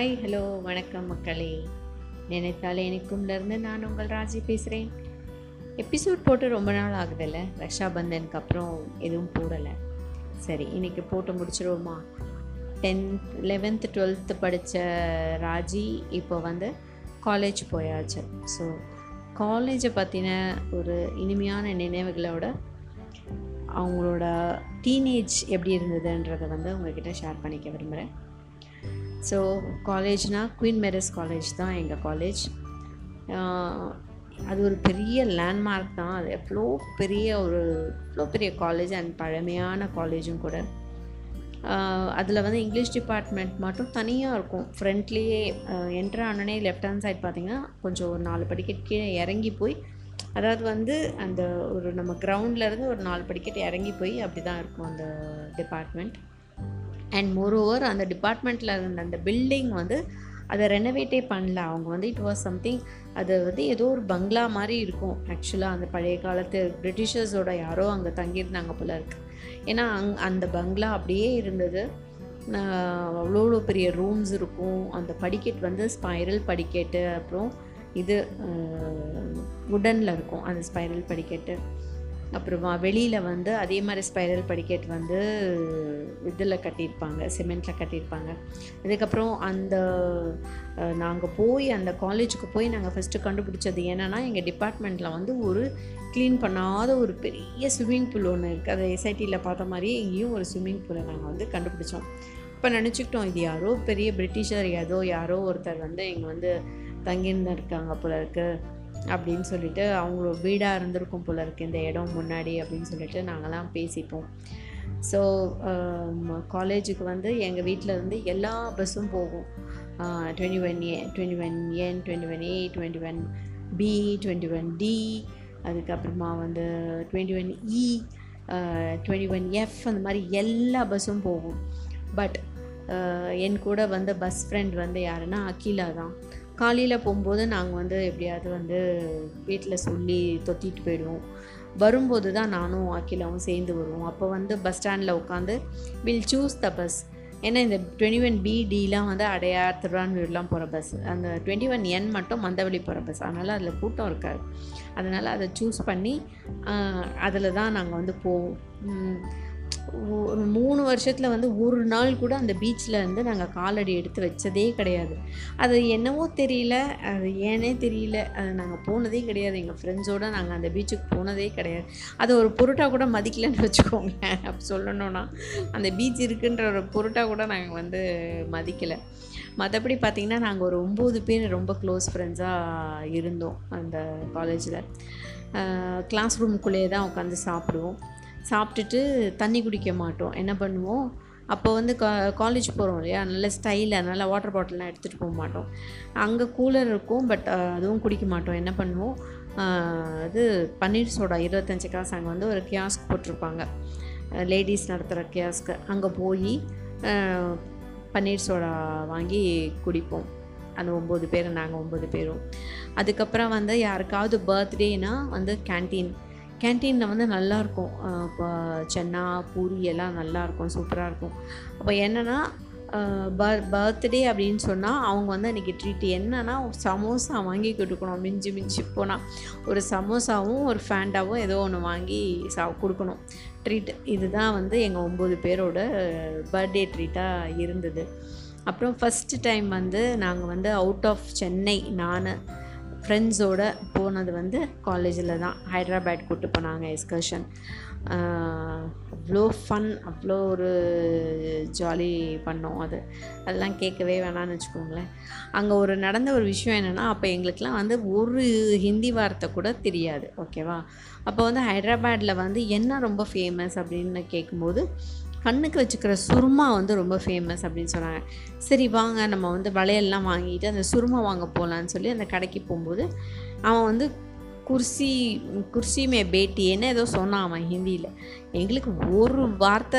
Hi hello வணக்கம் மக்களே நினைத்தாலே இருந்து நான் உங்கள் ராஜி பேசுகிறேன் எபிசோட் போட்டு ரொம்ப நாள் ஆகுதில்ல ரக்ஷாபந்தனுக்கு அப்புறம் எதுவும் போடலை சரி இன்றைக்கி போட்டு முடிச்சிருவோமா டென்த் லெவன்த்து டுவெல்த்து படித்த ராஜி இப்போ வந்து காலேஜ் போயாச்சு ஸோ காலேஜை பற்றின ஒரு இனிமையான நினைவுகளோட அவங்களோட டீனேஜ் எப்படி இருந்ததுன்றதை வந்து உங்ககிட்ட ஷேர் பண்ணிக்க விரும்புகிறேன் ஸோ காலேஜ்னால் குயின் மேரஸ் காலேஜ் தான் எங்கள் காலேஜ் அது ஒரு பெரிய லேண்ட்மார்க் தான் அது எவ்வளோ பெரிய ஒரு எவ்வளோ பெரிய காலேஜ் அண்ட் பழமையான காலேஜும் கூட அதில் வந்து இங்கிலீஷ் டிபார்ட்மெண்ட் மட்டும் தனியாக இருக்கும் ஃப்ரண்ட்லேயே என்ட்ரு ஆனோடனே லெஃப்ட் ஹேண்ட் சைட் பார்த்திங்கன்னா கொஞ்சம் ஒரு நாலு படிக்கட் கீழே இறங்கி போய் அதாவது வந்து அந்த ஒரு நம்ம கிரவுண்ட்லேருந்து ஒரு நாலு படிக்கட்டு இறங்கி போய் அப்படி தான் இருக்கும் அந்த டிபார்ட்மெண்ட் அண்ட் மோரோவர் அந்த டிபார்ட்மெண்ட்டில் இருந்த அந்த பில்டிங் வந்து அதை ரெனோவேட்டே பண்ணல அவங்க வந்து இட் வாஸ் சம்திங் அது வந்து ஏதோ ஒரு பங்களா மாதிரி இருக்கும் ஆக்சுவலாக அந்த பழைய காலத்து பிரிட்டிஷர்ஸோட யாரோ அங்கே தங்கியிருந்தாங்க போல இருக்கு ஏன்னா அங் அந்த பங்களா அப்படியே இருந்தது அவ்வளோ அவ்வளோ பெரிய ரூம்ஸ் இருக்கும் அந்த படிக்கட் வந்து ஸ்பைரல் படிக்கட்டு அப்புறம் இது உடனில் இருக்கும் அந்த ஸ்பைரல் படிக்கட்டு அப்புறமா வெளியில் வந்து அதே மாதிரி ஸ்பைரல் படிக்கட் வந்து இதில் கட்டியிருப்பாங்க சிமெண்ட்டில் கட்டியிருப்பாங்க அதுக்கப்புறம் அந்த நாங்கள் போய் அந்த காலேஜுக்கு போய் நாங்கள் ஃபஸ்ட்டு கண்டுபிடிச்சது என்னென்னா எங்கள் டிபார்ட்மெண்ட்டில் வந்து ஒரு க்ளீன் பண்ணாத ஒரு பெரிய ஸ்விம்மிங் பூல் ஒன்று இருக்குது அதை எஸ்ஐடியில் பார்த்த மாதிரியே இங்கேயும் ஒரு ஸ்விம்மிங் பூலை நாங்கள் வந்து கண்டுபிடிச்சோம் இப்போ நினச்சிக்கிட்டோம் இது யாரோ பெரிய பிரிட்டிஷர் ஏதோ யாரோ ஒருத்தர் வந்து இங்கே வந்து தங்கியிருந்து இருக்காங்க போல இருக்குது அப்படின்னு சொல்லிட்டு அவங்களோட வீடாக இருந்திருக்கும் போல இருக்குது இந்த இடம் முன்னாடி அப்படின்னு சொல்லிட்டு நாங்கள்லாம் பேசிப்போம் ஸோ காலேஜுக்கு வந்து எங்கள் வீட்டில் இருந்து எல்லா பஸ்ஸும் போகும் twenty one A twenty one N twenty one A twenty one B twenty one D அதுக்கப்புறமா வந்து twenty one E twenty one F அந்த மாதிரி எல்லா பஸ்ஸும் போகும் பட் என் கூட வந்து பஸ் ஃப்ரெண்ட் வந்து யாருன்னா அகிலா தான் காலையில் போகும்போது நாங்கள் வந்து எப்படியாவது வந்து வீட்டில் சொல்லி தொத்திட்டு போயிடுவோம் வரும்போது தான் நானும் அகிலாவும் சேர்ந்து வருவோம் அப்போ வந்து பஸ் ஸ்டாண்டில் உட்காந்து வில் சூஸ் த பஸ் ஏன்னா இந்த டுவெண்ட்டி ஒன் பி டிலாம் வந்து அடையார் திருவான்மூர்லாம் போகிற பஸ் அந்த டுவெண்ட்டி ஒன் என் மட்டும் மந்தவெளி போகிற பஸ் அதனால் அதில் கூட்டம் இருக்காது அதனால் அதை சூஸ் பண்ணி அதில் தான் நாங்கள் வந்து போவோம் ஒரு மூணு வருஷத்தில் வந்து ஒரு நாள் கூட அந்த பீச்சில் இருந்து நாங்கள் காலடி எடுத்து வச்சதே கிடையாது அது என்னவோ தெரியல அது ஏனே தெரியல அது நாங்கள் போனதே கிடையாது எங்கள் ஃப்ரெண்ட்ஸோடு நாங்கள் அந்த பீச்சுக்கு போனதே கிடையாது அது ஒரு பொருட்டாக கூட மதிக்கலன்னு வச்சுக்கோங்க அப்படி சொல்லணுன்னா அந்த பீச் இருக்குன்ற ஒரு பொருட்டாக கூட நாங்கள் வந்து மதிக்கலை மற்றபடி பார்த்திங்கன்னா நாங்கள் ஒரு ஒம்பது பேர் ரொம்ப க்ளோஸ் ஃப்ரெண்ட்ஸாக இருந்தோம் அந்த காலேஜில் கிளாஸ் ரூம்குள்ளேயே தான் உட்காந்து சாப்பிடுவோம் சாப்பிட்டுட்டு தண்ணி குடிக்க மாட்டோம் என்ன பண்ணுவோம் அப்போ வந்து கா காலேஜ் போகிறோம் இல்லையா நல்ல ஸ்டைலாக நல்ல வாட்டர் பாட்டில்லாம் எடுத்துகிட்டு போக மாட்டோம் அங்கே கூலர் இருக்கும் பட் அதுவும் குடிக்க மாட்டோம் என்ன பண்ணுவோம் இது பன்னீர் சோடா இருபத்தஞ்சி காசு அங்கே வந்து ஒரு கியாஸ்க் போட்டிருப்பாங்க லேடிஸ் நடத்துகிற கியாஸ்க்கு அங்கே போய் பன்னீர் சோடா வாங்கி குடிப்போம் அந்த ஒம்பது பேர் நாங்கள் ஒம்பது பேரும் அதுக்கப்புறம் வந்து யாருக்காவது பர்த்டேனா வந்து கேன்டீன் கேன்டீனில் வந்து நல்லாயிருக்கும் இப்போ சென்னா பூரி எல்லாம் நல்லாயிருக்கும் சூப்பராக இருக்கும் அப்போ என்னென்னா பர் பர்த்டே அப்படின்னு சொன்னால் அவங்க வந்து அன்றைக்கி ட்ரீட் என்னென்னா சமோசா வாங்கி கொடுக்கணும் மிஞ்சி மிஞ்சி போனால் ஒரு சமோசாவும் ஒரு ஃபேண்டாவும் ஏதோ ஒன்று வாங்கி சா கொடுக்கணும் ட்ரீட் இதுதான் வந்து எங்கள் ஒம்பது பேரோட பர்த்டே ட்ரீட்டாக இருந்தது அப்புறம் ஃபஸ்ட்டு டைம் வந்து நாங்கள் வந்து அவுட் ஆஃப் சென்னை நான் ஃப்ரெண்ட்ஸோட போனது வந்து காலேஜில் தான் ஹைதராபாத் கூப்பிட்டு போனாங்க எக்ஸ்கர்ஷன் அவ்வளோ ஃபன் அவ்வளோ ஒரு ஜாலி பண்ணோம் அது அதெல்லாம் கேட்கவே வேணான்னு வச்சுக்கோங்களேன் அங்கே ஒரு நடந்த ஒரு விஷயம் என்னென்னா அப்போ எங்களுக்கெலாம் வந்து ஒரு ஹிந்தி வார்த்தை கூட தெரியாது ஓகேவா அப்போ வந்து ஹைதராபாத்தில் வந்து என்ன ரொம்ப ஃபேமஸ் அப்படின்னு கேட்கும்போது கண்ணுக்கு வச்சுக்கிற சுருமா வந்து ரொம்ப ஃபேமஸ் அப்படின்னு சொன்னாங்க சரி வாங்க நம்ம வந்து வளையல்லாம் வாங்கிட்டு அந்த சுருமா வாங்க போகலான்னு சொல்லி அந்த கடைக்கு போகும்போது அவன் வந்து குர்சி குர்சி மே பேட்டி என்ன ஏதோ சொன்னான் அவன் ஹிந்தியில் எங்களுக்கு ஒரு வார்த்தை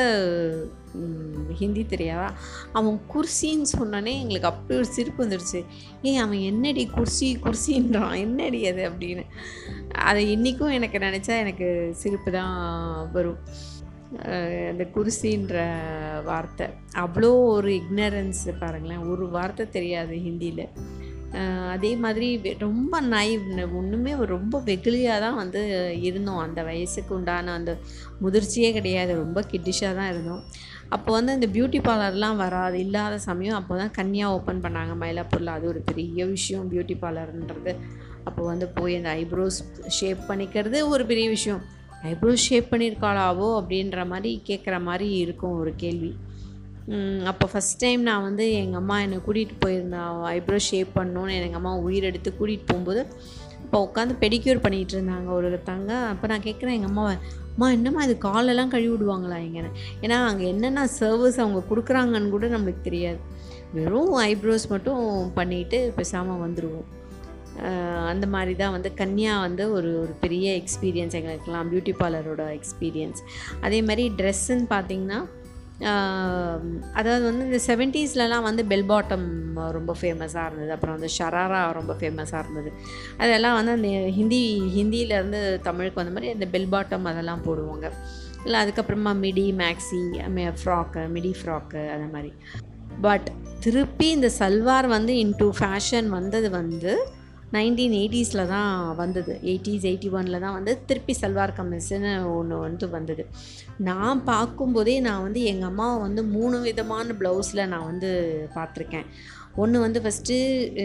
ஹிந்தி தெரியாதா அவன் குர்சின்னு சொன்னானே எங்களுக்கு அப்படி ஒரு சிரிப்பு வந்துடுச்சு ஏய் அவன் என்னடி குர்சி குர்சின்றான் என்னடி அது அப்படின்னு அதை இன்றைக்கும் எனக்கு நினச்சா எனக்கு சிரிப்பு தான் வரும் அஹ் அந்த குருசின்ற வார்த்தை அவ்வளோ ஒரு இக்னரன்ஸ் பாருங்களேன் ஒரு வார்த்தை தெரியாது ஹிந்தியில் அதே மாதிரி வெ- ரொம்ப நைவ் ஒன்றுமே ரொம்ப வெகுளியாக தான் வந்து இருந்தோம் அந்த வயசுக்கு உண்டான அந்த முதிர்ச்சியே கிடையாது ரொம்ப கிட்டிஷாக தான் இருந்தோம் அப்போ வந்து இந்த பியூட்டி பார்லர்லாம் வராது இல்லாத சமயம் அப்போ தான் கன்னியா ஓப்பன் பண்ணாங்க மயிலாப்பூரில் அது ஒரு பெரிய விஷயம் பியூட்டி பார்லர்ன்றது அப்போ வந்து போய் அந்த ஐப்ரோஸ் ஷேப் பண்ணிக்கிறது ஒரு பெரிய விஷயம் ஐப்ரோஸ் ஷேப் பண்ணியிருக்காளாவோ அப்படின்ற மாதிரி கேட்குற மாதிரி இருக்கும் ஒரு கேள்வி ம், அப்போ ஃபஸ்ட் டைம் நான் வந்து எங்கள் அம்மா என்னை கூட்டிகிட்டு போயிருந்தேன் ஐப்ரோ ஷேப் பண்ணணுன்னு எங்கள் அம்மா உயிர் எடுத்து கூட்டிகிட்டு போகும்போது அப்போ உட்காந்து பெடிக்யூர் பண்ணிகிட்டு இருந்தாங்க ஒரு தங்க அப்போ நான் கேட்குறேன் எங்கள் அம்மாவை அம்மா என்னம்மா இது காலெல்லாம் கழுவி விடுவாங்களா இங்கே ஏன்னா அங்கே என்னென்ன சர்வீஸ் அவங்க கொடுக்குறாங்கன்னு கூட நம்மளுக்கு தெரியாது வெறும் ஐப்ரோஸ் மட்டும் பண்ணிட்டு பேசாமல் வந்துடுவோம் அஹ் அந்த மாதிரி தான் வந்து கன்யா வந்து ஒரு ஒரு பெரிய எக்ஸ்பீரியன்ஸ் எங்களுக்கெல்லாம் பியூட்டி பார்லரோட எக்ஸ்பீரியன்ஸ் அதே மாதிரி ட்ரெஸ்ஸுன்னு பார்த்தீங்கன்னா ஆஹ் அதாவது வந்து இந்த செவன்ட்டீஸ்லலாம் வந்து பெல் பாட்டம் ரொம்ப ஃபேமஸாக இருந்தது அப்புறம் வந்து ஷராரா ரொம்ப ஃபேமஸாக இருந்தது அதெல்லாம் வந்து அந்த ஹிந்தி ஹிந்தியிலேருந்து தமிழுக்கு வந்த மாதிரி அந்த பெல் பாட்டம் அதெல்லாம் போடுவாங்க இல்லை அதுக்கப்புறமா midi maxi frock midi frock அந்த மாதிரி பட் திருப்பி இந்த சல்வார் வந்து இன்டூ ஃபேஷன் வந்தது வந்து நைன்டீன் எயிட்டிஸில் தான் வந்தது எயிட்டிஸ் எயிட்டி ஒனில் தான் வந்து திருப்பி சல்வார் கமிஸ்னு ஒன்று வந்து வந்தது நான் பார்க்கும்போதே நான் வந்து எங்கள் அம்மாவை வந்து மூணு விதமான ப்ளவுஸில் நான் வந்து பார்த்துருக்கேன் ஒன்று வந்து ஃபஸ்ட்டு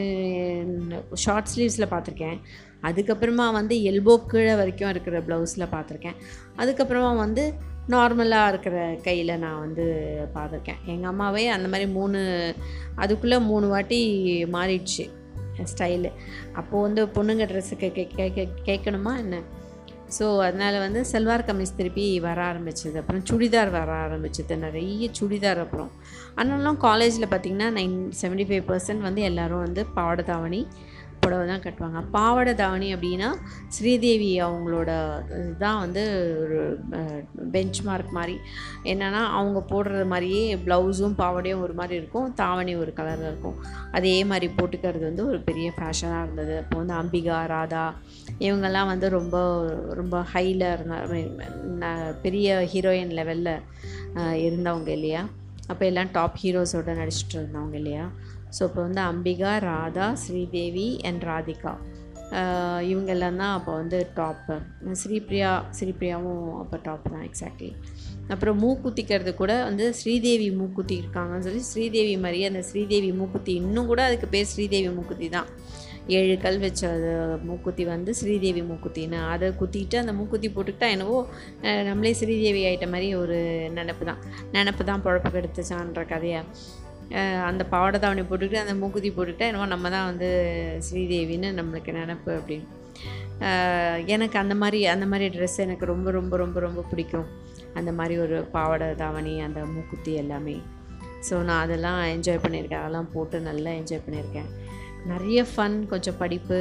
ஷார்ட் ஸ்லீவ்ஸில் பார்த்துருக்கேன் அதுக்கப்புறமா வந்து எல்போ கீழே வரைக்கும் இருக்கிற ப்ளவுஸில் பார்த்துருக்கேன் அதுக்கப்புறமா வந்து நார்மலாக இருக்கிற கையில் நான் வந்து பார்த்துருக்கேன் எங்கள் அம்மாவே அந்த மாதிரி மூணு அதுக்குள்ளே மூணு வாட்டி மாறிடுச்சு ஸ்டைலு அப்போது வந்து பொண்ணுங்க ட்ரெஸ்ஸுக்கு கே கேட்க கேட்கணுமா என்ன ஸோ அதனால் வந்து சல்வார் கமீஸ் திருப்பி வர ஆரம்பிச்சது அப்புறம் சுடிதார் வர ஆரம்பிச்சது நிறைய சுடிதார் அப்புறம் ஆனாலும் காலேஜில் பார்த்திங்கன்னா நைன் செவன்ட்டி ஃபைவ் பர்சன்ட் வந்து எல்லோரும் வந்து பாவாடை தாவணி புடவை தான் கட்டுவாங்க பாவாடை தாவணி அப்படின்னா ஸ்ரீதேவி அவங்களோட இதுதான் வந்து ஒரு பெஞ்ச் மார்க் மாதிரி என்னென்னா அவங்க போடுறது மாதிரியே ப்ளவுஸும் பாவாடையும் ஒரு மாதிரி இருக்கும் தாவணி ஒரு கலரில் இருக்கும் அதே மாதிரி போட்டுக்கிறது வந்து ஒரு பெரிய ஃபேஷனாக இருந்தது அப்போ வந்து அம்பிகா ராதா இவங்கெல்லாம் வந்து ரொம்ப ரொம்ப ஹையில் இருந்த பெரிய ஹீரோயின் லெவலில் இருந்தவங்க இல்லையா அப்போ எல்லாம் டாப் ஹீரோஸோட நடிச்சிட்டு இருந்தவங்க இல்லையா ஸோ இப்போ வந்து அம்பிகா ராதா ஸ்ரீதேவி அண்ட் ராதிகா ஆஹ் இவங்கெல்லாம் தான் அப்போ வந்து டாப்பு ஸ்ரீபிரியா ஸ்ரீபிரியாவும் அப்போ டாப் தான் எக்ஸாக்ட்லி அப்புறம் மூக்குத்திக்கிறது கூட வந்து ஸ்ரீதேவி மூக்குத்தி இருக்காங்கன்னு சொல்லி ஸ்ரீதேவி மாதிரியே அந்த ஸ்ரீதேவி மூக்குத்தி இன்னும் கூட அதுக்கு பேர் ஸ்ரீதேவி மூக்குத்தி தான் ஏழு கல் வச்ச அது மூக்குத்தி வந்து ஸ்ரீதேவி மூக்குத்தின்னு அதை குத்திட்டு அந்த மூக்குத்தி போட்டுக்கிட்டா என்னவோ அஹ் நம்மளே ஸ்ரீதேவி ஆயிட்ட மாதிரி ஒரு நினப்பு தான் நினப்பு தான் பொழப்பு கெடுத்துச்சான்ற கதையை அஹ் அந்த பாவாடை தாவணி போட்டுக்கிட்டு அந்த மூக்குத்தி போட்டுக்கிட்டா என்னவோ நம்ம தான் வந்து ஸ்ரீதேவின்னு நம்மளுக்கு நினப்பு அப்படின்னு அஹ் எனக்கு அந்த மாதிரி அந்த மாதிரி ட்ரெஸ் எனக்கு ரொம்ப ரொம்ப ரொம்ப ரொம்ப பிடிக்கும் அந்த மாதிரி ஒரு பாவாடை தாவணி அந்த மூக்குத்தி எல்லாமே ஸோ நான் அதெல்லாம் என்ஜாய் பண்ணியிருக்கேன் அதெல்லாம் போட்டு நல்லா என்ஜாய் பண்ணியிருக்கேன் நிறைய ஃபன் கொஞ்சம் படிப்பு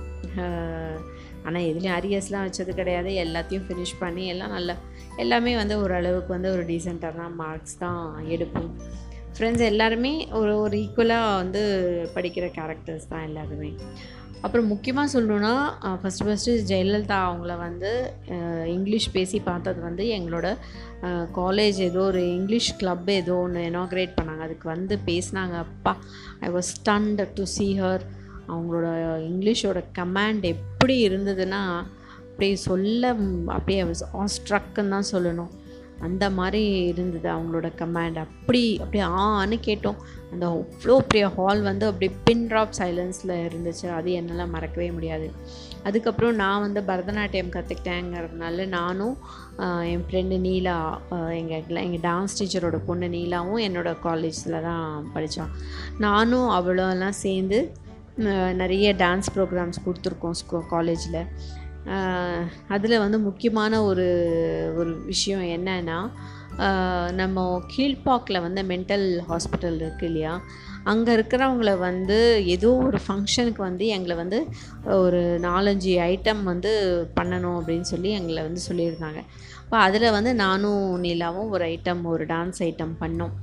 ஆனால் எதுலேயும் அரியர்ஸ்லாம் வச்சது கிடையாது எல்லாத்தையும் ஃபினிஷ் பண்ணி எல்லாம் நல்லா எல்லாமே வந்து ஓரளவுக்கு வந்து ஒரு டீசெண்டாக தான் மார்க்ஸ் தான் எடுப்போம் ஃப்ரெண்ட்ஸ் எல்லாருமே ஒரு ஒரு ஈக்குவலாக வந்து படிக்கிற கேரக்டர்ஸ் தான் எல்லாருமே அப்புறம் முக்கியமாக சொல்லணுன்னா ஃபஸ்ட்டு ஃபஸ்ட்டு ஜெயலலிதா அவங்கள வந்து அஹ், இங்கிலீஷ் பேசி பார்த்தது வந்து எங்களோட காலேஜ் ஏதோ ஒரு இங்கிலீஷ் கிளப் ஏதோ ஒன்று இனாக்ரேட் பண்ணாங்க அதுக்கு வந்து பேசினாங்க அப்பா I was stunned to see her அவங்களோட இங்கிலீஷோட கமாண்ட் எப்படி இருந்ததுன்னா அப்படியே சொல்ல ம், அப்படியே ஆஸ்ட்ரக்குன்னு தான் சொல்லணும் அந்த மாதிரி இருந்தது அவங்களோட கமாண்ட் அப்படி அப்படியே ஆன்னு கேட்டோம் அந்த அவ்வளோ பெரிய ஹால் வந்து அப்படியே பின் ட்ராப் சைலன்ஸில் இருந்துச்சு அது என்னால் மறக்கவே முடியாது அதுக்கப்புறம் நான் வந்து பரதநாட்டியம் கற்றுக்கிட்டேங்கிறதுனால நானும் ஆஹ், என் ஃப்ரெண்டு நீலா எங்கள் எங்கள் டான்ஸ் டீச்சரோட பொண்ணு நீலாவும் என்னோட காலேஜில் தான் படித்தான் நானும் அவளோலாம் சேர்ந்து ஆஹ், நிறைய டான்ஸ் ப்ரோக்ராம்ஸ் கொடுத்துருக்கோம் ஸ்கூ காலேஜில் அதில் வந்து முக்கியமான ஒரு ஒரு விஷயம் என்னன்னா ஆஹ், நம்ம கீழ்ப்பாக்கில் வந்து மென்டல் ஹாஸ்பிட்டல் இருக்கு இல்லையா அங்கே இருக்கிறவங்கள வந்து ஏதோ ஒரு ஃபங்க்ஷனுக்கு வந்து எங்களை வந்து ஒரு நாலஞ்சு ஐட்டம் வந்து பண்ணணும் அப்படின்னு சொல்லி எங்களை வந்து சொல்லியிருந்தாங்க அப்போ அதில் வந்து நானும் நீலாவும் ஒரு ஐட்டம் ஒரு டான்ஸ் ஐட்டம் பண்ணோம்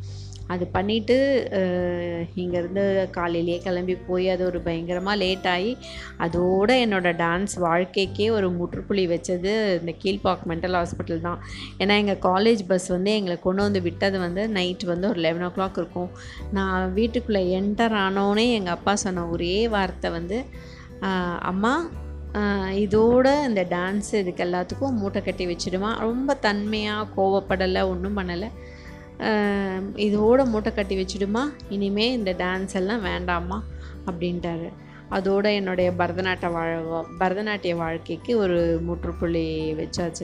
அது பண்ணிவிட்டு இங்கேருந்து காலையிலேயே கிளம்பி போய் அது ஒரு பயங்கரமாக லேட் ஆகி அதோட என்னோடய டான்ஸ் வாழ்க்கைக்கே ஒரு முற்றுப்புள்ளி வச்சது இந்த கீழ்பாக் மென்டல் ஹாஸ்பிட்டல் தான் ஏன்னா எங்கள் காலேஜ் பஸ் வந்து எங்களை கொண்டு வந்து விட்டது வந்து நைட் வந்து ஒரு லெவன் ஓ கிளாக் இருக்கும் நான் வீட்டுக்குள்ளே என்டர் ஆனோடனே எங்கள் அப்பா சொன்ன ஒரே வார்த்தை வந்து "ஆஹ், அம்மா ஆஹ், இதோட இந்த டான்ஸ் இதுக்கு எல்லாத்துக்கும் மூட்டை கட்டி வச்சிடுமா ரொம்ப தன்மையாக கோவப்படலை ஒன்றும் பண்ணலை ஆஹ், இதோட மூட்டை கட்டி வச்சிடுமா இனிமே இந்த டான்ஸ் எல்லாம் வேண்டாம்மா அப்படின்ட்டாரு அதோட என்னுடைய பரதநாட்ட வாழ் பரதநாட்டிய வாழ்க்கைக்கு ஒரு முற்றுப்புள்ளி வச்சாச்சு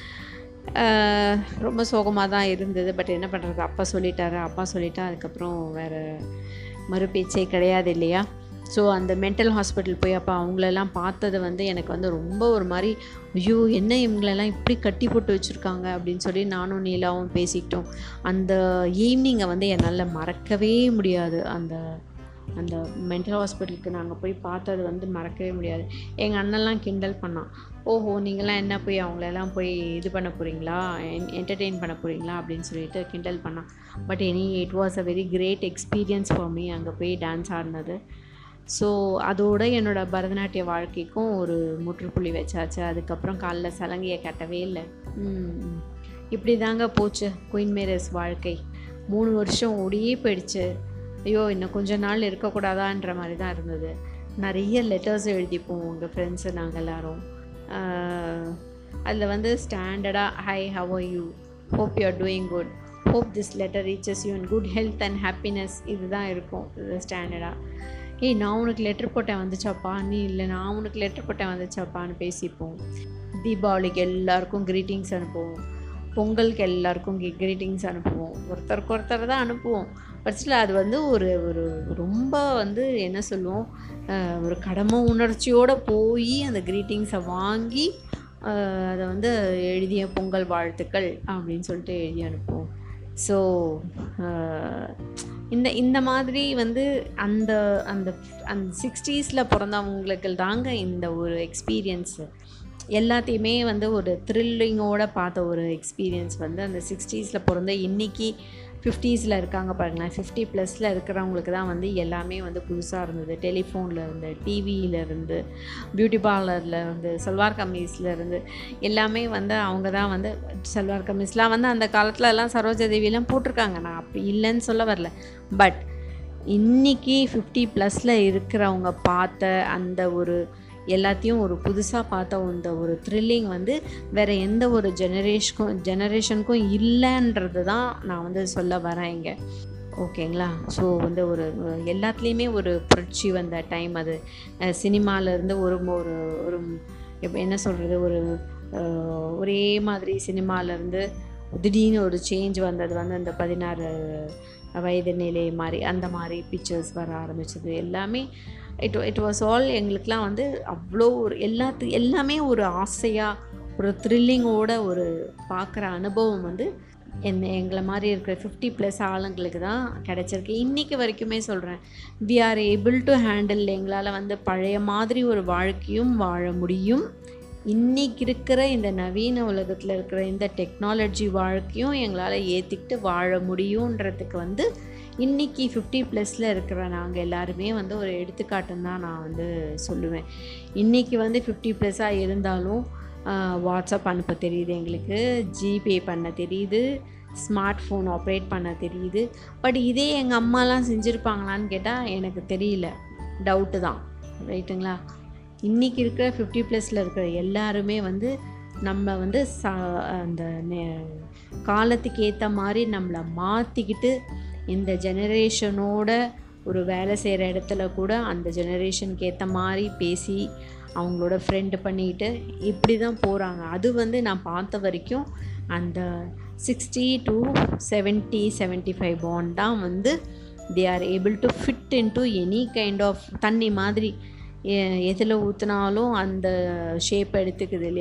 ஆஹ், ரொம்ப சோகமாக தான் இருந்தது பட் என்ன பண்ணுறது அப்பா சொல்லிட்டாரு அப்பா சொல்லிட்டா அதுக்கப்புறம் வேறு மறுபேச்சே கிடையாது இல்லையா ஸோ அந்த மென்டல் ஹாஸ்பிட்டல் போய் அப்போ அவங்களெல்லாம் பார்த்தது வந்து எனக்கு வந்து ரொம்ப ஒரு மாதிரி ஐயோ என்ன இவங்களெல்லாம் இப்படி கட்டி போட்டு வச்சுருக்காங்க அப்படின்னு சொல்லி நானும் நீலாவும் பேசிக்கிட்டோம் அந்த ஈவினிங்கை வந்து என்னால் மறக்கவே முடியாது அந்த அந்த மென்டல் ஹாஸ்பிட்டலுக்கு நாங்கள் போய் பார்த்தது வந்து மறக்கவே முடியாது எங்கள் அண்ணன்லாம் கிண்டல் பண்ணான் ஓஹோ நீங்களாம் என்ன போய் அவங்களெல்லாம் போய் இது பண்ண போகிறீங்களா என்டர்டெயின் பண்ண போகிறீங்களா அப்படின்னு சொல்லிட்டு கிண்டல் பண்ணான் but any it was a very great experience for me அங்கே போய் டான்ஸ் ஆடினது ஸோ அதோட என்னோட பரதநாட்டிய வாழ்க்கைக்கும் ஒரு முற்றுப்புள்ளி வச்சாச்சு அதுக்கப்புறம் காலைல சலங்கையை கட்டவே இல்லை ம். இப்படி தாங்க போச்சு குயின் மேரஸ் வாழ்க்கை மூணு வருஷம் ஓடியே போயிடுச்சு ஐயோ இன்னும் கொஞ்ச நாள் இருக்கக்கூடாதான்ற மாதிரி தான் இருந்தது நிறைய லெட்டர்ஸ் எழுதிப்போம் உங்கள் ஃப்ரெண்ட்ஸு நாங்கள் எல்லாரும் அதில் வந்து ஸ்டாண்டர்டாக hi how are you hope you are doing good hope this letter reaches you in good health and happiness இதுதான் இருக்கும் இது ஸ்டாண்டர்டாக ஏய் நான் உனக்கு லெட்டர் போட்டேன் வந்துச்சாப்பா நீ இல்லை நான் உனக்கு லெட்டர் போட்டேன் வந்துச்சாப்பான்னு பேசிப்போம் தீபாவளிக்கு எல்லாருக்கும் க்ரீட்டிங்ஸ் அனுப்புவோம் பொங்கலுக்கு எல்லாருக்கும் க்ரீட்டிங்ஸ் அனுப்புவோம் ஒருத்தருக்கு ஒருத்தர் தான் அனுப்புவோம் பட்சத்தில் அது வந்து ஒரு ஒரு ரொம்ப வந்து என்ன சொல்லுவோம் அஹ், ஒரு கடமை உணர்ச்சியோடு போய் அந்த க்ரீட்டிங்ஸை வாங்கி அஹ், அதை வந்து எழுதிய பொங்கல் வாழ்த்துக்கள் அப்படின்னு சொல்லிட்டு எழுதி அனுப்புவோம் ஸோ இந்த இந்த மாதிரி வந்து அந்த அந்த அந்த சிக்ஸ்டீஸில் பிறந்தவங்களுக்கு தாங்க இந்த ஒரு எக்ஸ்பீரியன்ஸு எல்லாத்தையுமே வந்து ஒரு த்ரில்லிங்கோட பார்த்த ஒரு எக்ஸ்பீரியன்ஸ் வந்து அந்த சிக்ஸ்டீஸில் பிறந்த இன்னைக்கு ஃபிஃப்டீஸில் இருக்காங்க பாருங்களேன் ஃபிஃப்டி ப்ளஸில் இருக்கிறவங்களுக்கு தான் வந்து எல்லாமே வந்து புதுசாக இருந்தது டெலிஃபோனில் இருந்து டிவியில இருந்து பியூட்டி பார்லரில் இருந்து சல்வார் கமீஸில் இருந்து எல்லாமே வந்து அவங்க தான் வந்து சல்வார் கமீஸ்லாம் வந்து அந்த காலத்துல எல்லாம் சரோஜா தேவியெல்லாம் போட்டிருக்காங்க நான் அப்படி இல்லைன்னு சொல்ல வரல பட் இன்னைக்கு ஃபிஃப்டி ப்ளஸில் இருக்கிறவங்க பார்த்த அந்த ஒரு எல்லாத்தையும் ஒரு புதுசாக பார்த்த அந்த ஒரு த்ரில்லிங் வந்து வேறு எந்த ஒரு ஜெனரேஷனுக்கும் ஜெனரேஷனுக்கும் இல்லைன்றது தான் நான் வந்து சொல்ல வரேன் இங்கே ஓகேங்களா ஸோ வந்து ஒரு எல்லாத்துலேயுமே ஒரு புரட்சி வந்த டைம் அது சினிமாலேருந்து ஒரு ஒரு ஒரு இப்ப என்ன சொல்கிறது ஒரு அஹ், ஒரே மாதிரி சினிமாலேருந்து திடீர்னு ஒரு சேஞ்ச் வந்தது வந்து அந்த பதினாறு வயது நிலை மாதிரி அந்த மாதிரி பிக்சர்ஸ் வர ஆரம்பிச்சது எல்லாமே இட் இட் வாஸ் ஆல் எங்களுக்கெலாம் வந்து அவ்வளோ ஒரு எல்லாத்து எல்லாமே ஒரு ஆசையாக ஒரு த்ரில்லிங்கோட ஒரு பார்க்குற அனுபவம் வந்து என்ன எங்களை மாதிரி இருக்கிற ஃபிஃப்டி ப்ளஸ் ஆளுங்களுக்கு தான் கிடச்சிருக்கு இன்றைக்கி வரைக்குமே சொல்கிறேன் we are able to handle எங்களால் வந்து பழைய மாதிரி ஒரு வாழ்க்கையும் வாழ முடியும் இன்றைக்கி இருக்கிற இந்த நவீன உலகத்தில் இருக்கிற இந்த டெக்னாலஜி வாழ்க்கையும் எங்களால் ஏற்றிக்கிட்டு வாழ முடியுன்றதுக்கு வந்து இன்றைக்கி ஃபிஃப்டி ப்ளஸில் இருக்கிற நாங்கள் எல்லாருமே வந்து ஒரு எடுத்துக்காட்டுன்னு தான் நான் வந்து சொல்லுவேன் இன்றைக்கி வந்து ஃபிஃப்டி ப்ளஸ்ஸாக இருந்தாலும் ஆஹ், வாட்ஸ்அப் அனுப்ப தெரியுது எங்களுக்கு ஜிபே பண்ண தெரியுது ஸ்மார்ட் ஃபோன் ஆப்ரேட் பண்ண தெரியுது பட் இதே எங்கள் அம்மாலாம் செஞ்சுருப்பாங்களான்னு கேட்டால் எனக்கு தெரியல டவுட்டு தான் ரைட்டுங்களா இன்றைக்கி இருக்கிற ஃபிஃப்டி ப்ளஸில் இருக்கிற எல்லாருமே வந்து நம்ம வந்து சா அந்த நெ- காலத்துக்கு ஏற்ற மாதிரி நம்மளை மாற்றிக்கிட்டு இந்த ஜெனரேஷனோட ஒரு வேலை செய்கிற இடத்துல கூட அந்த ஜெனரேஷனுக்கு ஏற்ற மாதிரி பேசி அவங்களோட ஃப்ரெண்டு பண்ணிக்கிட்டு இப்படி தான் போகிறாங்க அது வந்து நான் பார்த்த வரைக்கும் அந்த sixty to seventy seventy five pant தான் வந்து they are able to fit into any kind of தண்ணி மாதிரி எ- எதில் ஊற்றினாலும் அந்த ஷேப் எடுத்துக்குது இல்லையா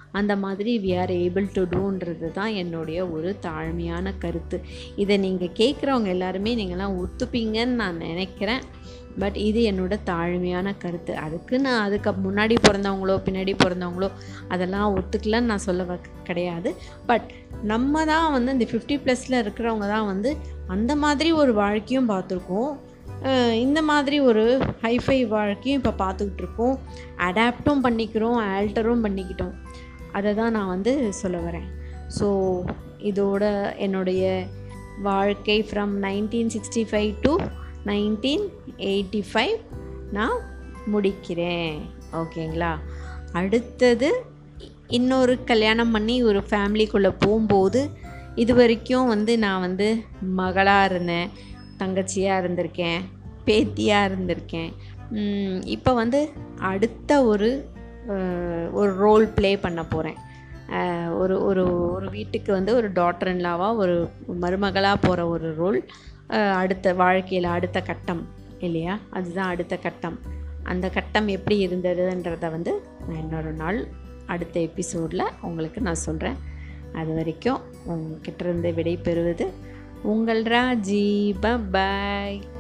அந்த மாதிரி வி ஆர் ஏபிள் டு டூன்றது தான் என்னுடைய ஒரு தாழ்மையான கருத்து இதை நீங்கள் கேட்குறவங்க எல்லாருமே நீங்களாம் ஒத்துப்பீங்கன்னு நான் நினைக்கிறேன் பட் இது என்னோட தாழ்மையான கருத்து அதுக்கு நான் அதுக்கு முன்னாடி பிறந்தவங்களோ பின்னாடி பிறந்தவங்களோ அதெல்லாம் ஒத்துக்கலன்னு நான் சொல்ல வ- கிடையாது பட் நம்ம தான் வந்து இந்த ஃபிஃப்டி ப்ளஸில் இருக்கிறவங்க தான் வந்து அந்த மாதிரி ஒரு வாழ்க்கையும் பார்த்துருக்கோம் அஹ் இந்த மாதிரி ஒரு ஹைஃபை வாழ்க்கையும் இப்போ பார்த்துக்கிட்டு இருக்கோம் அடாப்டும் பண்ணிக்கிறோம் ஆல்டரும் பண்ணிக்கிட்டோம் அதை தான் நான் வந்து சொல்ல வரேன் ஸோ இதோட என்னுடைய வாழ்க்கை from nineteen sixty five to nineteen eighty five நான் முடிக்கிறேன் ஓகேங்களா அடுத்தது இன்னொரு கல்யாணம் பண்ணி ஒரு ஃபேமிலிக்குள்ளே போகும்போது இது வரைக்கும் வந்து நான் வந்து மகளாக இருந்தேன் தங்கச்சியாக இருந்திருக்கேன் பேத்தியாக இருந்திருக்கேன் இப்போ வந்து அடுத்த ஒரு அஹ், ஒரு ரோல் ப்ளே பண்ண போகிறேன் ஒரு ஒரு ஒரு வீட்டுக்கு வந்து ஒரு டாட்டர் இன்லாவாக ஒரு மருமகளாக போகிற ஒரு ரோல் அடுத்த வாழ்க்கையில் அடுத்த கட்டம் இல்லையா அதுதான் அடுத்த கட்டம் அந்த கட்டம் எப்படி இருந்ததுன்றதை வந்து நான் இன்னொரு நாள் அடுத்த எபிசோடில் உங்களுக்கு நான் சொல்கிறேன் அது வரைக்கும் உங்ககிட்ட இருந்து விடை பெறுவது உங்கள் ராஜி பாய்